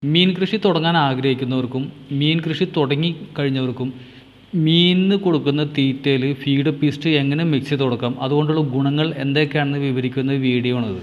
മീൻ കൃഷി തുടങ്ങാൻ ആഗ്രഹിക്കുന്നവർക്കും മീൻ കൃഷി തുടങ്ങി കഴിഞ്ഞവർക്കും മീനിന് കൊടുക്കുന്ന തീറ്റയിൽ ഫീഡ് പീസ്റ്റ് എങ്ങനെ മിക്സ് ചെയ്ത് കൊടുക്കാം അതുകൊണ്ടുള്ള ഗുണങ്ങൾ എന്തൊക്കെയാണെന്ന് വിവരിക്കുന്ന വീഡിയോ ആണിത്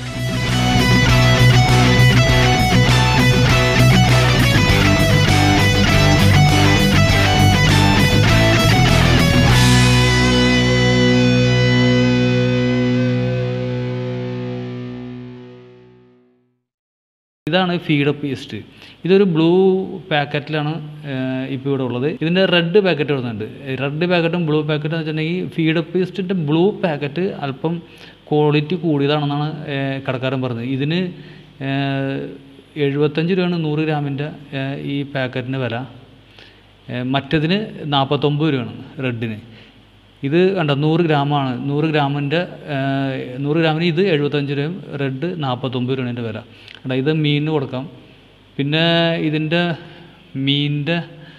ഇതാണ് ഫീഡ് പേസ്റ്റ് ഇതൊരു ബ്ലൂ പാക്കറ്റിലാണ് ഇപ്പോൾ ഇവിടെ ഉള്ളത് ഇതിൻ്റെ റെഡ് പാക്കറ്റ് വരുന്നുണ്ട് റെഡ് പാക്കറ്റും ബ്ലൂ പാക്കറ്റും എന്ന് വെച്ചിട്ടുണ്ടെങ്കിൽ ഫീഡ് പേസ്റ്റിൻ്റെ ബ്ലൂ പാക്കറ്റ് അല്പം ക്വാളിറ്റി കൂടിയതാണെന്നാണ് ഏഹ്, കടക്കാരൻ പറഞ്ഞത് ഇതിന് ഏഹ്, എഴുപത്തഞ്ച് രൂപയാണ് നൂറ് ഗ്രാമിൻ്റെ ഏഹ്, ഈ പാക്കറ്റിന് വില ഏഹ്, മറ്റതിന് നാൽപ്പത്തൊമ്പത് രൂപയാണ് റെഡിന് ഇത് കണ്ടോ നൂറ് ഗ്രാമാണ് നൂറ് ഗ്രാമിൻ്റെ നൂറ് ഗ്രാമിന് ഇത് എഴുപത്തഞ്ച് രൂപയും റെഡ് നാൽപ്പത്തൊമ്പത് രൂപയാണ് ഇതിൻ്റെ വില കണ്ടോ ഇത് മീനിന് കൊടുക്കാം പിന്നെ ഇതിൻ്റെ മീനിൻ്റെ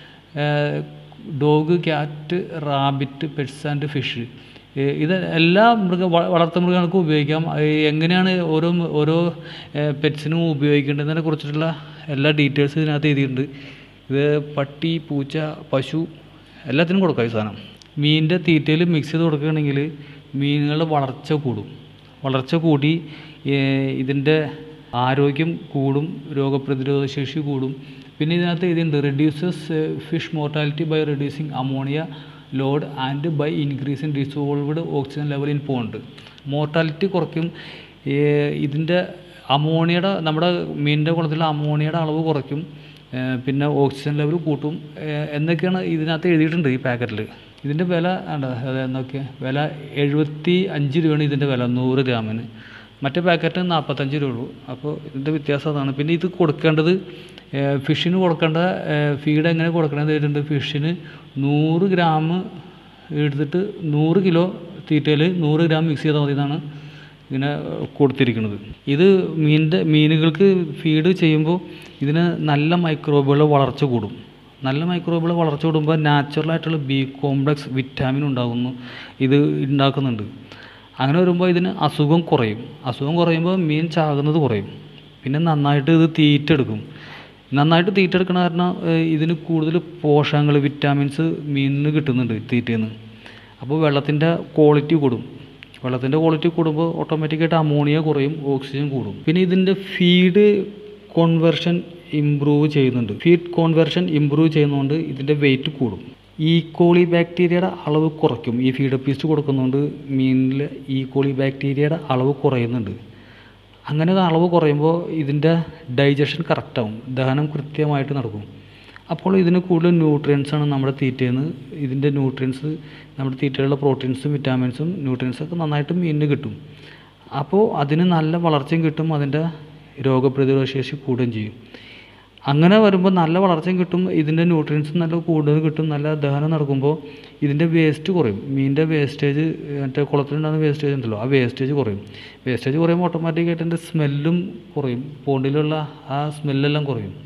dog cat rabbit pets and fish ഇത് എല്ലാ മൃഗ വ- വളർത്തു മൃഗങ്ങൾക്കും ഉപയോഗിക്കാം അത് എങ്ങനെയാണ് ഓരോ മ- ഓരോ പെറ്റ്സിനും ഉപയോഗിക്കേണ്ടതിനെ കുറിച്ചിട്ടുള്ള എല്ലാ ഡീറ്റെയിൽസും ഇതിനകത്ത് എഴുതിയിട്ടുണ്ട് ഇത് പട്ടി പൂച്ച പശു എല്ലാത്തിനും കൊടുക്കാം ഈ സാധനം മീനിൻ്റെ തീറ്റയിൽ മിക്സ് ചെയ്ത് കൊടുക്കുകയാണെങ്കിൽ മീനുകളുടെ വളർച്ച കൂടും വളർച്ച കൂടി ഏഹ്, ഇതിൻ്റെ ആരോഗ്യം കൂടും രോഗപ്രതിരോധ ശേഷി കൂടും പിന്നെ ഇതിനകത്ത് എഴുതിയിട്ടുണ്ട് reduces fish mortality by reducing ammonia load and by increasing dissolved oxygen level in pond mortality കുറയ്ക്കും ഏഹ്, ഇതിൻ്റെ അമോണിയയുടെ നമ്മുടെ മീനിൻ്റെ കുളത്തിലെ അമോണിയയുടെ അളവ് കുറയ്ക്കും ഏഹ്, പിന്നെ ഓക്സിജൻ ലെവൽ കൂട്ടും ഏഹ്, എന്നൊക്കെയാണ് ഇതിനകത്ത് എഴുതിയിട്ടുണ്ട് ഈ പാക്കറ്റിൽ ഇതിൻ്റെ വില ഉണ്ട് അത് എന്നൊക്കെ വില എഴുപത്തി അഞ്ച് രൂപയാണ് ഇതിൻ്റെ വില നൂറ് ഗ്രാമിന് മറ്റേ പാക്കറ്റ് നാൽപ്പത്തഞ്ച് രൂപ ഉള്ളൂ അപ്പോൾ ഇതിൻ്റെ വ്യത്യാസം അതാണ് പിന്നെ ഇത് കൊടുക്കേണ്ടത് ഏഹ്, ഫിഷിന് കൊടുക്കേണ്ട ഏഹ്, ഫീഡ് എങ്ങനെ കൊടുക്കണമെന്ന് പറഞ്ഞിട്ടുണ്ട് ഫിഷിന് നൂറ് ഗ്രാം എടുത്തിട്ട് നൂറ് കിലോ തീറ്റയിൽ നൂറ് ഗ്രാം മിക്സ് ചെയ്താൽ മതി എന്നാണ് ഇങ്ങനെ കൊടുത്തിരിക്കുന്നത് ഇത് മീനിൻ്റെ മീനുകൾക്ക് ഫീഡ് ചെയ്യുമ്പോൾ ഇതിന് നല്ല മൈക്രോബുകളുടെ വളർച്ച കൂടും നല്ല മൈക്രോബുകൾ വളർച്ച കൂടുമ്പോൾ നാച്ചുറലായിട്ടുള്ള ബി കോംപ്ലക്സ് വിറ്റാമിൻ ഉണ്ടാകുന്നു ഇത് ഉണ്ടാക്കുന്നുണ്ട് അങ്ങനെ വരുമ്പോൾ ഇതിന് അസുഖം കുറയും അസുഖം കുറയുമ്പോൾ മീൻ ചാകുന്നത് കുറയും പിന്നെ നന്നായിട്ട് ഇത് തീറ്റ എടുക്കും നന്നായിട്ട് തീറ്റ എടുക്കണ കാരണം ഏഹ്, ഇതിന് കൂടുതൽ പോഷകങ്ങൾ വിറ്റാമിൻസ് മീനിന് കിട്ടുന്നുണ്ട് തീറ്റയിൽ നിന്ന് അപ്പോൾ വെള്ളത്തിൻ്റെ ക്വാളിറ്റി കൂടും വെള്ളത്തിൻ്റെ ക്വാളിറ്റി കൂടുമ്പോൾ ഓട്ടോമാറ്റിക്കായിട്ട് അമോണിയ കുറയും ഓക്സിജൻ കൂടും പിന്നെ ഇതിൻ്റെ ഫീഡ് കോൺവെർഷൻ ഇമ്പ്രൂവ് ചെയ്യുന്നുണ്ട് ഫീഡ് കോൺവെർഷൻ ഇമ്പ്രൂവ് ചെയ്യുന്നതുകൊണ്ട് ഇതിൻ്റെ വെയിറ്റ് കൂടും ഈക്കോളി ബാക്ടീരിയയുടെ അളവ് കുറയ്ക്കും ഈ ഫീഡ് പീസ്റ്റ് കൊടുക്കുന്നതുകൊണ്ട് മീനിൽ ഈക്കോളി ബാക്ടീരിയയുടെ അളവ് കുറയുന്നുണ്ട് അങ്ങനെ അളവ് കുറയുമ്പോൾ ഇതിൻ്റെ ഡൈജഷൻ കറക്റ്റാവും ദഹനം കൃത്യമായിട്ട് നടക്കും അപ്പോൾ ഇതിന് കൂടുതൽ ന്യൂട്രിയൻസ് ആണ് നമ്മുടെ തീറ്റയിൽ നിന്ന് ഇതിൻ്റെ ന്യൂട്രിയൻസ് നമ്മുടെ തീറ്റയിലുള്ള പ്രോട്ടീൻസും വിറ്റാമിൻസും ന്യൂട്രിയൻസും ഒക്കെ നന്നായിട്ട് മീനിന് കിട്ടും അപ്പോൾ അതിന് നല്ല വളർച്ചയും കിട്ടും അതിൻ്റെ രോഗപ്രതിരോധ ശേഷി കൂടുകയും ചെയ്യും അങ്ങനെ വരുമ്പോൾ നല്ല വളർച്ചയും കിട്ടും ഇതിൻ്റെ ന്യൂട്രിയൻസ് നല്ല കൂടുതൽ കിട്ടും നല്ല ദഹനം നടക്കുമ്പോൾ ഇതിൻ്റെ വേസ്റ്റ് കുറയും മീനിൻ്റെ വേസ്റ്റേജ് മറ്റേ കുളത്തിലുണ്ടാകുന്ന വേസ്റ്റേജ് ഉണ്ടല്ലോ ആ വേസ്റ്റേജ് കുറയും വേസ്റ്റേജ് കുറയുമ്പോൾ ഓട്ടോമാറ്റിക്കായിട്ട് അതിൻ്റെ സ്മെല്ലും കുറയും പോണ്ടിലുള്ള ആ സ്മെല്ലെല്ലാം കുറയും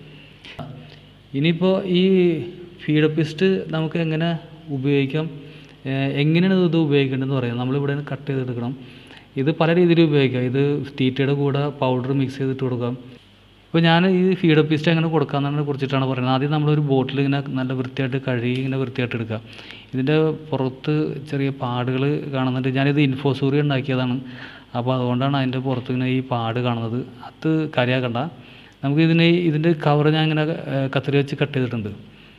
ഇനിയിപ്പോൾ ഈ ഫീഡ് പിസ്റ്റ് നമുക്ക് എങ്ങനെ ഉപയോഗിക്കാം ഏഹ് എങ്ങനെയാണ് ഇത് ഉപയോഗിക്കേണ്ടതെന്ന് പറയാം നമ്മളിവിടെ കട്ട് ചെയ്തെടുക്കണം ഇത് പല രീതിയിൽ ഉപയോഗിക്കാം ഇത് തീറ്റയുടെ കൂടെ പൗഡർ മിക്സ് ചെയ്തിട്ട് കൊടുക്കാം ഇപ്പോൾ ഞാൻ ഈ ഫീഡ് പീസ്റ്റ് എങ്ങനെ കൊടുക്കാമെന്നതിനെ കുറിച്ചിട്ടാണ് പറയുന്നത് ആദ്യം നമ്മളൊരു ബോട്ടിൽ ഇങ്ങനെ നല്ല വൃത്തിയായിട്ട് കഴുകി ഇങ്ങനെ വൃത്തിയായിട്ട് എടുക്കുക ഇതിൻ്റെ പുറത്ത് ചെറിയ പാടുകൾ കാണുന്നുണ്ട് ഞാനിത് ഇൻഫോസൂറി ഉണ്ടാക്കിയതാണ് അപ്പോൾ അതുകൊണ്ടാണ് അതിൻ്റെ പുറത്ത് ഇങ്ങനെ ഈ പാട് കാണുന്നത് അത് കാര്യമാക്കണ്ട നമുക്ക് ഇതിന് ഇതിൻ്റെ കവർ ഞാൻ ഇങ്ങനെ ഏഹ്, കത്രി വെച്ച് കട്ട് ചെയ്തിട്ടുണ്ട്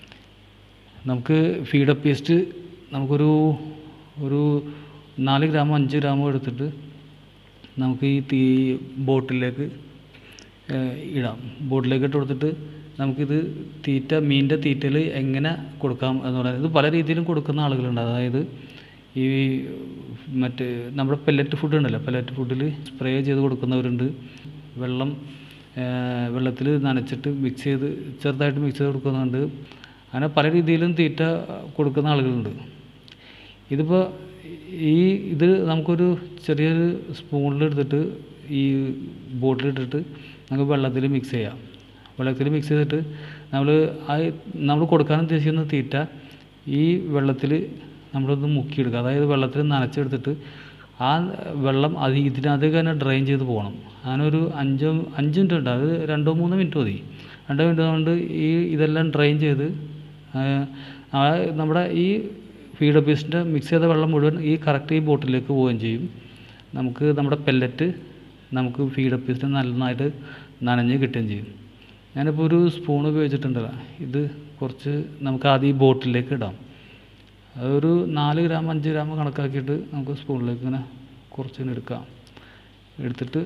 നമുക്ക് ഫീഡ് പേസ്റ്റ് നമുക്കൊരു ഒരു നാല് ഗ്രാമോ അഞ്ച് ഗ്രാമോ എടുത്തിട്ട് നമുക്ക് ഈ തീ ബോട്ടിലേക്ക് ഏഹ്, ഇടാം ബോട്ടിലേക്ക് ഇട്ട് കൊടുത്തിട്ട് നമുക്കിത് തീറ്റ മീനിൻ്റെ തീറ്റയിൽ എങ്ങനെ കൊടുക്കാം എന്ന് പറയുന്നത് ഇത് പല രീതിയിലും കൊടുക്കുന്ന ആളുകളുണ്ട് അതായത് ഈ മറ്റേ നമ്മുടെ പെല്ലറ്റ് ഫുഡ് ഉണ്ടല്ലോ പെല്ലറ്റ് ഫുഡിൽ സ്പ്രേ ചെയ്ത് കൊടുക്കുന്നവരുണ്ട് വെള്ളം വെള്ളത്തിൽ നനച്ചിട്ട് മിക്സ് ചെയ്ത് ചെറുതായിട്ട് മിക്സ് ചെയ്ത് കൊടുക്കുന്നുണ്ട് അങ്ങനെ പല രീതിയിലും തീറ്റ കൊടുക്കുന്ന ആളുകളുണ്ട് ഇതിപ്പോൾ ഈ ഇത് നമുക്കൊരു ചെറിയൊരു സ്പൂണിലെടുത്തിട്ട് ഈ ബോട്ടിലിട്ടിട്ട് നമുക്ക് വെള്ളത്തിൽ മിക്സ് ചെയ്യാം വെള്ളത്തിൽ മിക്സ് ചെയ്തിട്ട് നമ്മൾ ആ നമ്മൾ കൊടുക്കാൻ ഉദ്ദേശിക്കുന്ന തീറ്റ ഈ വെള്ളത്തിൽ നമ്മളൊന്ന് മുക്കിയെടുക്കുക അതായത് വെള്ളത്തിൽ നനച്ചെടുത്തിട്ട് ആ വെള്ളം അത് ഇതിനകത്തേക്ക് തന്നെ ഡ്രെയിൻ ചെയ്ത് പോകണം അങ്ങനെ ഒരു അഞ്ചോ അഞ്ച് മിനിറ്റ് ഉണ്ട് അത് രണ്ടോ മൂന്നോ മിനിറ്റ് മതി രണ്ട് മിനിറ്റ് കൊണ്ട് ഈ ഇതെല്ലാം ഡ്രെയിൻ ചെയ്ത് ആ, ആ നമ്മുടെ ഈ ഫീഡ് പീസിൻ്റെ മിക്സ് ചെയ്ത വെള്ളം മുഴുവൻ ഈ കറക്റ്റ് ഈ ബോട്ടിലേക്ക് പോവുകയും ചെയ്യും നമുക്ക് നമ്മുടെ പെല്ലറ്റ് നമുക്ക് ഫീഡ് പീസിന് നന്നായിട്ട് നനഞ്ഞ് കിട്ടുകയും ചെയ്യും ഞാനിപ്പോൾ ഒരു സ്പൂൺ ഉപയോഗിച്ചിട്ടുണ്ടല്ലോ ഇത് കുറച്ച് നമുക്ക് ആദ്യം ഈ ബോട്ടിലേക്ക് ഇടാം അതൊരു നാല് ഗ്രാം അഞ്ച് ഗ്രാം കണക്കാക്കിയിട്ട് നമുക്ക് സ്പൂണിലേക്ക് ഇങ്ങനെ കുറച്ചിങ്ങനെ എടുക്കാം എടുത്തിട്ട്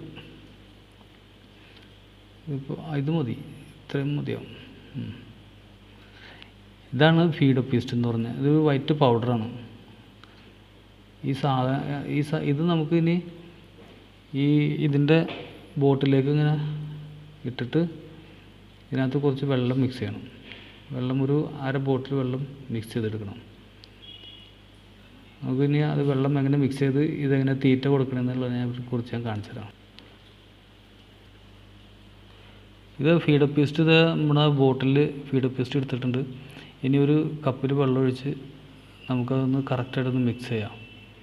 ഇപ്പോൾ ഇത് മതി ഇത്രയും മതിയാവും ഉം. ഇതാണ് ഫീഡ് പീസ്റ്റ് എന്ന് പറഞ്ഞാൽ ഇത് വൈറ്റ് പൗഡറാണ് ഈ സാധന ഈ സ ഇത് നമുക്ക് ഇനി ഈ ഇതിൻ്റെ ബോട്ടിലേക്ക് ഇങ്ങനെ ഇട്ടിട്ട് ഇതിനകത്ത് കുറച്ച് വെള്ളം മിക്സ് ചെയ്യണം വെള്ളം ഒരു അര ബോട്ടിൽ വെള്ളം മിക്സ് ചെയ്തെടുക്കണം നമുക്ക് ഇനി അത് വെള്ളം എങ്ങനെ മിക്സ് ചെയ്ത് ഇതെങ്ങനെ തീറ്റ കൊടുക്കണമെന്നുള്ളതിനെ കുറിച്ച് ഞാൻ കാണിച്ചു തരാം ഇത് ഫീഡ് പേസ്റ്റ് ഇത് നമ്മുടെ ബോട്ടിൽ ഫീഡ് പേസ്റ്റ് എടുത്തിട്ടുണ്ട് ഇനി ഒരു കപ്പിൽ വെള്ളം ഒഴിച്ച് നമുക്കതൊന്ന് കറക്റ്റായിട്ടൊന്ന് മിക്സ് ചെയ്യാം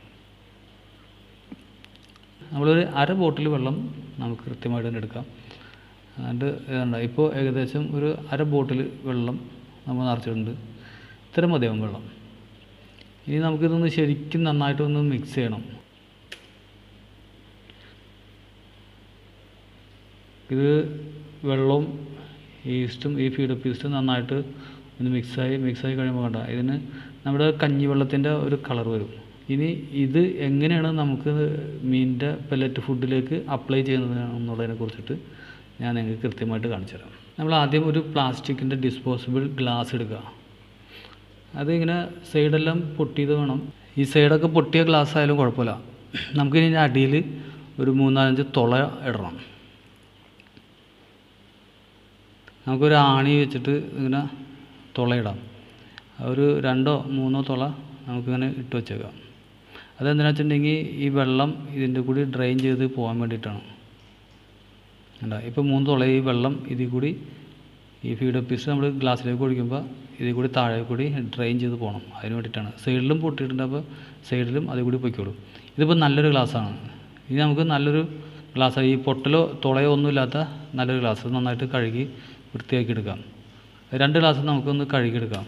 നമ്മളൊരു അര ബോട്ടിൽ വെള്ളം നമുക്ക് കൃത്യമായിട്ട് തന്നെ എടുക്കാം എന്നിട്ട് ഇതുണ്ട് ഇപ്പോൾ ഏകദേശം ഒരു അര ബോട്ടിൽ വെള്ളം നമ്മൾ നിറച്ചിട്ടുണ്ട് ഇത്ര മതിയാവും വെള്ളം ഇനി നമുക്കിതൊന്ന് ശരിക്കും നന്നായിട്ടൊന്ന് മിക്സ് ചെയ്യണം ഇത് വെള്ളവും ഈസ്റ്റും ഈ ഫീഡ് പീസ്റ്റും നന്നായിട്ട് ഒന്ന് മിക്സായി മിക്സായി കഴിയുമ്പോൾ കണ്ട ഇതിന് നമ്മുടെ കഞ്ഞിവെള്ളത്തിൻ്റെ ഒരു കളർ വരും ഇനി ഇത് എങ്ങനെയാണ് നമുക്ക് മീനിൻ്റെ പെല്ലറ്റ് ഫുഡിലേക്ക് അപ്ലൈ ചെയ്യുന്നത് എന്നുള്ളതിനെ കുറിച്ചിട്ട് ഞാൻ നിങ്ങൾക്ക് കൃത്യമായിട്ട് കാണിച്ചു തരാം നമ്മൾ ആദ്യം ഒരു പ്ലാസ്റ്റിക്കിൻ്റെ ഡിസ്പോസിബിൾ ഗ്ലാസ് എടുക്കുക അതിങ്ങനെ സൈഡെല്ലാം പൊട്ടിയത് വേണം ഈ സൈഡൊക്കെ പൊട്ടിയ ഗ്ലാസ് ആയാലും കുഴപ്പമില്ല നമുക്കിനി അടിയിൽ ഒരു മൂന്നാലഞ്ച് തുള ഇടണം നമുക്കൊരു ആണി വെച്ചിട്ട് ഇങ്ങനെ തുളയിടാം ഒരു രണ്ടോ മൂന്നോ തുള നമുക്കിങ്ങനെ ഇട്ട് വെച്ചേക്കാം അതെന്തിനാ വെച്ചിട്ടുണ്ടെങ്കിൽ ഈ വെള്ളം ഇതിൻ്റെ കൂടി ഡ്രെയിൻ ചെയ്ത് പോകാൻ വേണ്ടിയിട്ടാണ് കണ്ടോ ഇപ്പോൾ മൂന്ന് തുള ഈ വെള്ളം ഇതിൽ കൂടി ഈ ഫീഡ് പീസ് നമ്മൾ ഗ്ലാസ്സിലേക്ക് ഒഴിക്കുമ്പോൾ ഇതിൽ കൂടി താഴെ കൂടി ഡ്രെയിൻ ചെയ്ത് പോകണം അതിന് വേണ്ടിയിട്ടാണ് സൈഡിലും പൊട്ടിയിട്ടുണ്ട് അപ്പോൾ സൈഡിലും അതിൽ കൂടി പൊയ്ക്കോളും ഇതിപ്പോൾ നല്ലൊരു ഗ്ലാസ്സാണ് ഇനി നമുക്ക് നല്ലൊരു ഗ്ലാസ് ഈ പൊട്ടലോ തുളയോ ഒന്നുമില്ലാത്ത നല്ലൊരു ഗ്ലാസ് നന്നായിട്ട് കഴുകി വൃത്തിയാക്കി എടുക്കാം രണ്ട് ഗ്ലാസ് നമുക്കൊന്ന് കഴുകിയെടുക്കാം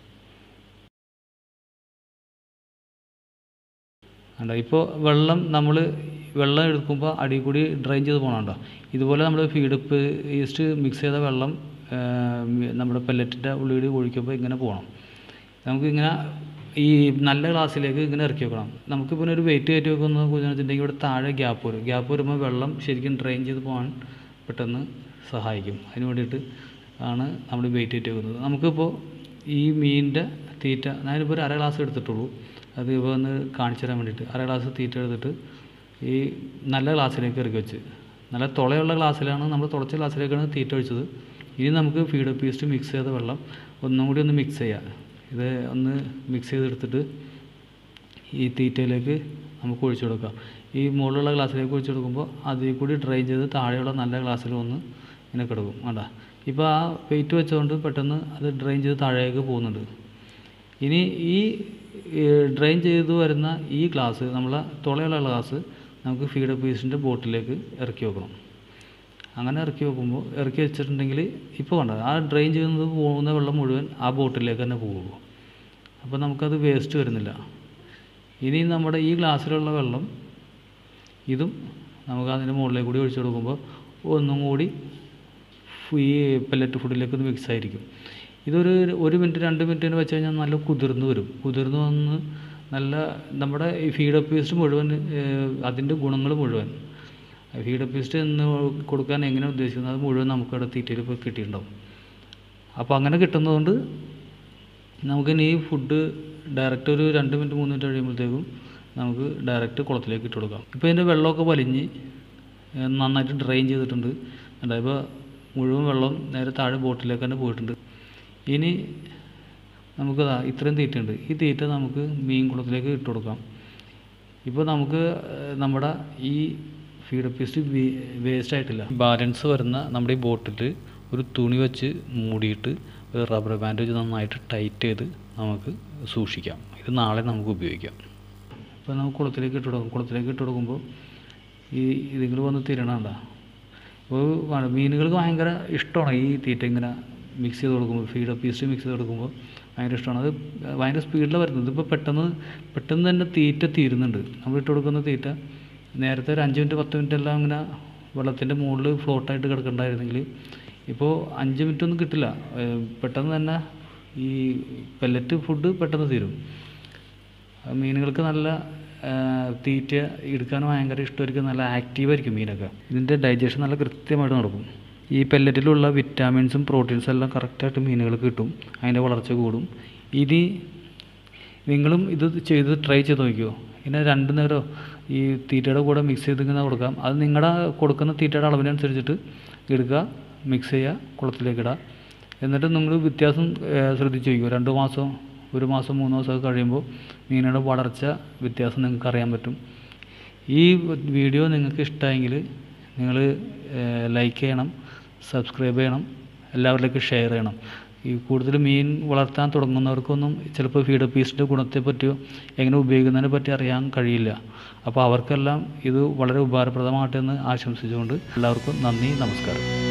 കണ്ടോ ഇപ്പോൾ വെള്ളം നമ്മൾ വെള്ളം എടുക്കുമ്പോൾ അടിയിൽ കൂടി ഡ്രെയിൻ ചെയ്ത് പോകണുണ്ടോ ഇതുപോലെ നമ്മൾ ഫീഡ് ഈസ്റ്റ് മിക്സ് ചെയ്ത വെള്ളം ആ, നമ്മുടെ പെല്ലറ്റിൻ്റെ ഉള്ളിൽ ഒഴിക്കുമ്പോൾ ഇങ്ങനെ പോകണം നമുക്ക് ഇങ്ങനെ ഈ നല്ല ഗ്ലാസ്സിലേക്ക് ഇങ്ങനെ ഇറക്കി വെക്കണം നമുക്കിപ്പോൾ ഒരു വെയിറ്റ് കയറ്റി വെക്കുന്ന വെച്ചിട്ടുണ്ടെങ്കിൽ ഇവിടെ താഴെ ഗ്യാപ്പ് വരും ഗ്യാപ്പ് വരുമ്പോൾ വെള്ളം ശരിക്കും ഡ്രെയിൻ ചെയ്ത് പോകാൻ പെട്ടെന്ന് സഹായിക്കും അതിന് വേണ്ടിയിട്ട് ആണ് നമ്മൾ വെയിറ്റ് കയറ്റി വെക്കുന്നത് നമുക്കിപ്പോൾ ഈ മീനിൻ്റെ തീറ്റ ഞാനിപ്പോൾ ഒരു അര ഗ്ലാസ് എടുത്തിട്ടുള്ളൂ അത് ഇപ്പോൾ ഒന്ന് കാണിച്ചു തരാൻ വേണ്ടിയിട്ട് അര ഗ്ലാസ് തീറ്റ എടുത്തിട്ട് ഈ നല്ല ഗ്ലാസ്സിലേക്ക് ഇറക്കി വെച്ച് നല്ല തുളയുള്ള ഗ്ലാസ്സിലാണ് നമ്മൾ തുളച്ച ഗ്ലാസ്സിലേക്കാണ് തീറ്റ ഒഴിച്ചത് ഇനി നമുക്ക് ഫീഡ് പീസ്റ്റ് മിക്സ് ചെയ്ത വെള്ളം ഒന്നും കൂടി ഒന്ന് മിക്സ് ചെയ്യാം ഇത് ഒന്ന് മിക്സ് ചെയ്തെടുത്തിട്ട് ഈ തീറ്റയിലേക്ക് നമുക്ക് ഒഴിച്ചു കൊടുക്കാം ഈ മുകളിലുള്ള ഗ്ലാസ്സിലേക്ക് ഒഴിച്ചു കൊടുക്കുമ്പോൾ അതിൽ കൂടി ഡ്രെയിൻ ചെയ്ത് താഴെയുള്ള നല്ല ഗ്ലാസ്സിൽ വന്ന് ഇങ്ങനെ കിടക്കും വേണ്ട ഇപ്പോൾ ആ വെയിറ്റ് വെച്ചുകൊണ്ട് പെട്ടെന്ന് അത് ഡ്രെയിൻ ചെയ്ത് താഴേക്ക് പോകുന്നുണ്ട് ഇനി ഈ ഡ്രെയിൻ ചെയ്ത് വരുന്ന ഈ ഗ്ലാസ് നമ്മളെ തുളയുള്ള ഗ്ലാസ് നമുക്ക് ഫീഡ് പീസിൻ്റെ ബോട്ടിലേക്ക് ഇറക്കി വെക്കണം അങ്ങനെ ഇറക്കി വെക്കുമ്പോൾ ഇറക്കി വെച്ചിട്ടുണ്ടെങ്കിൽ ഇപ്പോൾ കണ്ട ആ ഡ്രെയിൻ ചെയ്യുന്നത് പോകുന്ന വെള്ളം മുഴുവൻ ആ ബോട്ടിലേക്ക് തന്നെ പോകുള്ളൂ അപ്പോൾ നമുക്കത് വേസ്റ്റ് വരുന്നില്ല ഇനി നമ്മുടെ ഈ ഗ്ലാസ്സിലുള്ള വെള്ളം ഇതും നമുക്ക് അതിൻ്റെ മുകളിലേക്ക് കൂടി ഒഴിച്ചു കൊടുക്കുമ്പോൾ ഒന്നും കൂടി ഈ പെല്ലറ്റ് ഫുഡിലേക്ക് ഒന്ന് മിക്സ് ആയിരിക്കും ഇതൊരു ഒരു മിനിറ്റ് രണ്ട് മിനിറ്റിന് വെച്ച് കഴിഞ്ഞാൽ നല്ല കുതിർന്ന് വരും കുതിർന്ന് വന്ന് നല്ല നമ്മുടെ ഈ ഫീഡ് പീസ്റ്റ് മുഴുവൻ അതിൻ്റെ ഗുണങ്ങൾ മുഴുവൻ ഫീഡ് പീസ്റ്റ് എന്ന് കൊടുക്കാൻ എങ്ങനെ ഉദ്ദേശിക്കുന്നത് അത് മുഴുവൻ നമുക്കവിടെ തീറ്റയിൽ ഇപ്പോൾ കിട്ടിയിട്ടുണ്ടാവും അപ്പോൾ അങ്ങനെ കിട്ടുന്നതുകൊണ്ട് നമുക്കിനി ഈ ഫുഡ് ഡയറക്റ്റ് ഒരു രണ്ട് മിനിറ്റ് മൂന്ന് മിനിറ്റ് കഴിയുമ്പോഴത്തേക്കും നമുക്ക് ഡയറക്റ്റ് കുളത്തിലേക്ക് ഇട്ട് കൊടുക്കാം ഇപ്പോൾ ഇതിൻ്റെ വെള്ളമൊക്കെ വലിഞ്ഞ് ഏഹ് നന്നായിട്ട് ഡ്രെയിൻ ചെയ്തിട്ടുണ്ട് ഇപ്പോൾ മുഴുവൻ വെള്ളം നേരെ താഴെ ബോട്ടിലേക്ക് തന്നെ പോയിട്ടുണ്ട് ഇനി നമുക്ക് ദാ ഇത്രയും തീറ്റയുണ്ട് ഈ തീറ്റ നമുക്ക് മീൻ കുളത്തിലേക്ക് ഇട്ട് കൊടുക്കാം ഇപ്പോൾ നമുക്ക് ഏഹ് നമ്മുടെ ഈ ഫീഡ് പീസ്റ്റ് വേസ്റ്റ് ആയിട്ടില്ല ബാലൻസ് വരുന്ന നമ്മുടെ ഈ ബോട്ടിൽ ഒരു തുണി വെച്ച് മൂടിയിട്ട് ഒരു റബ്ബർ ബാൻഡ് വെച്ച് നന്നായിട്ട് ടൈറ്റ് ചെയ്ത് നമുക്ക് സൂക്ഷിക്കാം ഇത് നാളെ നമുക്ക് ഉപയോഗിക്കാം അപ്പോൾ ഇപ്പോൾ നമുക്ക് കുളത്തിലേക്ക് ഇട്ട് കൊടുക്കും കുളത്തിലേക്ക് ഇട്ട് കൊടുക്കുമ്പോൾ ഈ ഇതുങ്ങൾ വന്ന് തിരണണ്ട അപ്പോൾ വ- മീനുകൾക്ക് ഭയങ്കര ഇഷ്ടമാണ് ഈ തീറ്റ ഇങ്ങനെ മിക്സ് ചെയ്ത് കൊടുക്കുമ്പോൾ ഫീഡ് പീസ് മിക്സ് ചെയ്ത് കൊടുക്കുമ്പോൾ ഭയങ്കര ഇഷ്ടമാണ് അത് ഭയങ്കര സ്പീഡിലാണ് വരുന്നത് ഇപ്പോൾ പെട്ടെന്ന് പെട്ടെന്ന് തന്നെ തീറ്റ തീരുന്നുണ്ട് നമ്മൾ ഇട്ട് കൊടുക്കുന്ന തീറ്റ നേരത്തെ ഒരു അഞ്ച് മിനിറ്റ് പത്ത് മിനിറ്റ് എല്ലാം ഇങ്ങനെ വെള്ളത്തിൻ്റെ മുകളിൽ ഫ്ലോട്ടായിട്ട് കിടക്കണ്ടായിരുന്നെങ്കിൽ ഇപ്പോൾ അഞ്ച് മിനിറ്റ് ഒന്നും കിട്ടില്ല ഏഹ് പെട്ടെന്ന് തന്നെ ഈ പെല്ലറ്റ് ഫുഡ് പെട്ടെന്ന് തീരും ആ മീനുകൾക്ക് നല്ല ആ, തീറ്റ എടുക്കാൻ ഭയങ്കര ഇഷ്ടമായിരിക്കും നല്ല ആക്റ്റീവായിരിക്കും മീനൊക്കെ ഇതിൻ്റെ ഡൈജഷൻ നല്ല കൃത്യമായിട്ട് നടക്കും ഈ പെല്ലറ്റിലുള്ള വിറ്റാമിൻസും പ്രോട്ടീൻസും എല്ലാം കറക്റ്റായിട്ട് മീനുകൾക്ക് കിട്ടും അതിൻ്റെ വളർച്ച കൂടും ഇനി നിങ്ങളും ഇത് ചെയ്ത് ട്രൈ ചെയ്ത് നോക്കിയോ പിന്നെ രണ്ട് നേരം ഈ തീറ്റയുടെ കൂടെ മിക്സ് ചെയ്ത് ഇങ്ങനെ കൊടുക്കാം അത് നിങ്ങളുടെ കൊടുക്കുന്ന തീറ്റയുടെ അളവിനനുസരിച്ചിട്ട് എടുക്കുക മിക്സ് ചെയ്യുക കുളത്തിലേക്ക് ഇടുക എന്നിട്ട് നിങ്ങൾ വ്യത്യാസം ഏഹ്, ശ്രദ്ധിച്ച് നോക്കുക രണ്ട് മാസം ഒരു മാസം മൂന്ന് മാസമൊക്കെ കഴിയുമ്പോൾ മീനുകളുടെ വളർച്ച വ്യത്യാസം നിങ്ങൾക്ക് അറിയാൻ പറ്റും ഈ വീഡിയോ നിങ്ങൾക്ക് ഇഷ്ടമായെങ്കിൽ നിങ്ങൾ ലൈക്ക് ചെയ്യണം സബ്സ്ക്രൈബ് ചെയ്യണം എല്ലാവരിലേക്കും ഷെയർ ചെയ്യണം ഈ കൂടുതൽ മീൻ വളർത്താൻ തുടങ്ങുന്നവർക്കൊന്നും ചിലപ്പോൾ ഫീഡ് പീസിൻ്റെ ഗുണത്തെ പറ്റിയോ എങ്ങനെ ഉപയോഗിക്കുന്നതിനെ പറ്റി അറിയാൻ കഴിയില്ല അപ്പോൾ അവർക്കെല്ലാം ഇത് വളരെ ഉപകാരപ്രദമാകട്ടെ എന്ന് ആശംസിച്ചുകൊണ്ട് എല്ലാവർക്കും നന്ദി നമസ്കാരം